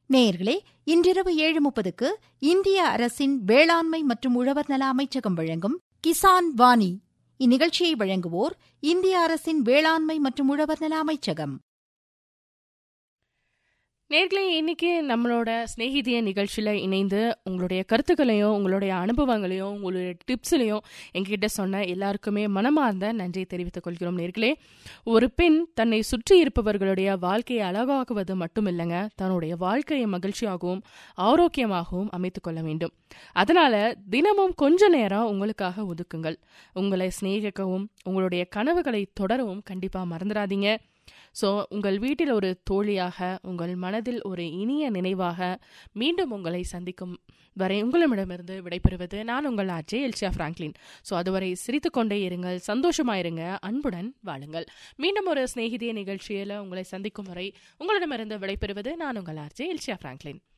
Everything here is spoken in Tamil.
நேயர்களே இன்றிரவு ஏழு முப்பதுக்கு இந்திய அரசின் வேளாண்மை மற்றும் உழவர் நல அமைச்சகம் வழங்கும் கிசான் வாணி இந்நிகழ்ச்சியை வழங்குவோர் இந்திய அரசின் வேளாண்மை மற்றும் உழவர் நல அமைச்சகம் நேர்களே இன்னைக்கு நம்மளோட ஸ்நேகிதிய நிகழ்ச்சியில் இணைந்து உங்களுடைய கருத்துக்களையும் உங்களுடைய அனுபவங்களையும் உங்களுடைய டிப்ஸ்லையும் எங்ககிட்ட சொன்ன எல்லாருக்குமே மனமார்ந்த நன்றியை தெரிவித்துக் கொள்கிறோம் நேர்களே ஒரு பெண் தன்னை சுற்றி இருப்பவர்களுடைய வாழ்க்கையை அழகாக்குவது மட்டும் இல்லைங்க தன்னுடைய வாழ்க்கையை மகிழ்ச்சியாகவும் ஆரோக்கியமாகவும் அமைத்துக் கொள்ள வேண்டும் அதனால தினமும் கொஞ்ச நேரம் உங்களுக்காக ஒதுக்குங்கள் உங்களை சிநேகிக்கவும் உங்களுடைய கனவுகளை தொடரவும் கண்டிப்பாக மறந்துடாதீங்க ஸோ உங்கள் வீட்டில் ஒரு தோழியாக உங்கள் மனதில் ஒரு இனிய நினைவாக மீண்டும் உங்களை சந்திக்கும் வரை உங்களிடமிருந்து விடைபெறுவது நான் உங்கள் ஆட்சி எல்சியா பிராங்க்லின் ஸோ அதுவரை சிரித்து கொண்டே இருங்கள் சந்தோஷமாயிருங்க அன்புடன் வாழுங்கள் மீண்டும் ஒரு சிநேகிதிய நிகழ்ச்சியில் உங்களை சந்திக்கும் வரை உங்களிடமிருந்து விடைபெறுவது நான் உங்கள் ஆர்ஜே எல்சியா பிராங்க்லின்